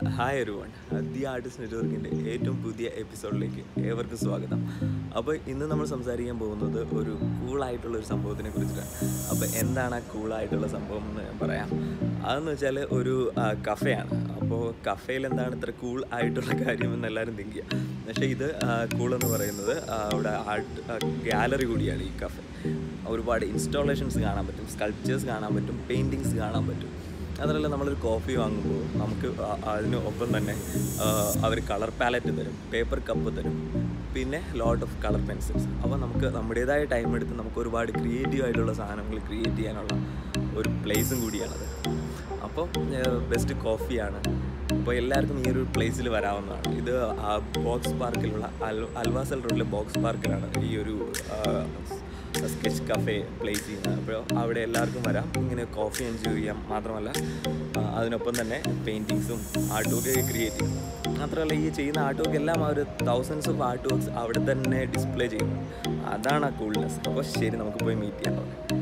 hi ഒരു one the artist നെറ്റ്വർക്കിൻ്റെ ഏറ്റവും പുതിയ എപ്പിസോഡിലേക്ക് ഏവർക്കും സ്വാഗതം അപ്പോൾ ഇന്ന് നമ്മൾ സംസാരിക്കാൻ പോകുന്നത് ഒരു കൂളായിട്ടുള്ള ഒരു സംഭവത്തിനെ കുറിച്ചിട്ടാണ് അപ്പോൾ എന്താണ് ആ കൂളായിട്ടുള്ള സംഭവം എന്ന് ഞാൻ പറയാം അതെന്ന് വെച്ചാൽ ഒരു കഫേയാണ് അപ്പോൾ കഫേയിൽ എന്താണ് ഇത്ര കൂൾ ആയിട്ടുള്ള കാര്യം എന്ന് എല്ലാവരും തിങ്ക് ചെയ്യുക പക്ഷേ ഇത് കൂൾ എന്ന് പറയുന്നത് ആ, അവിടെ ആർട്ട് ഗാലറി കൂടിയാണ് ഈ കഫേ ഒരുപാട് ഇൻസ്റ്റാളേഷൻസ് കാണാൻ പറ്റും സ്കൾപ്ചേഴ്സ് കാണാൻ പറ്റും പെയിൻറ്റിങ്സ് കാണാൻ പറ്റും അതല്ല നമ്മളൊരു കോഫി വാങ്ങുമ്പോൾ നമുക്ക് ആ- അതിന് ഒപ്പം തന്നെ അവർ കളർ പാലറ്റ് തരും പേപ്പർ കപ്പ് തരും പിന്നെ ലോട്ട് ഓഫ് കളർ പെൻസിൽസ് അപ്പോൾ നമുക്ക് നമ്മുടേതായ ടൈം എടുത്ത് നമുക്ക് ഒരുപാട് ക്രിയേറ്റീവ് ആയിട്ടുള്ള സാധനങ്ങൾ ക്രിയേറ്റ് ചെയ്യാനുള്ള ഒരു പ്ലേസും കൂടിയാണത് അപ്പോൾ ബെസ്റ്റ് കോഫിയാണ് അപ്പോൾ എല്ലാവർക്കും ഈ ഒരു പ്ലേസിൽ വരാവുന്നതാണ് ഇത് ആ ബോക്സ് പാർക്കിലുള്ള അൽ അൽവാസൽ റോഡിലെ ബോക്സ് പാർക്കിലാണ് ഈ ഒരു സ്കെച്ച് കഫേ പ്ലേസ് ചെയ്യുന്നത് അപ്പോൾ അവിടെ എല്ലാവർക്കും വരാം ഇങ്ങനെ കോഫി എൻജോയ് ചെയ്യാം മാത്രമല്ല ആ, അതിനൊപ്പം തന്നെ പെയിൻറ്റിങ്സും ആർട്ട് വർക്ക് ക്രിയേറ്റ് ചെയ്യും മാത്രമല്ല ഈ ചെയ്യുന്ന ആർട്ട് വർക്ക് എല്ലാം ആ ഒരു തൗസൻഡ്സ് ഓഫ് ആർട്ട് വർക്ക്സ് അവിടെ തന്നെ ഡിസ്പ്ലേ ചെയ്യുന്നു അതാണ് ആ കൂൾനെസ് അപ്പോൾ ശരി നമുക്ക് പോയി മീറ്റ് ചെയ്യാം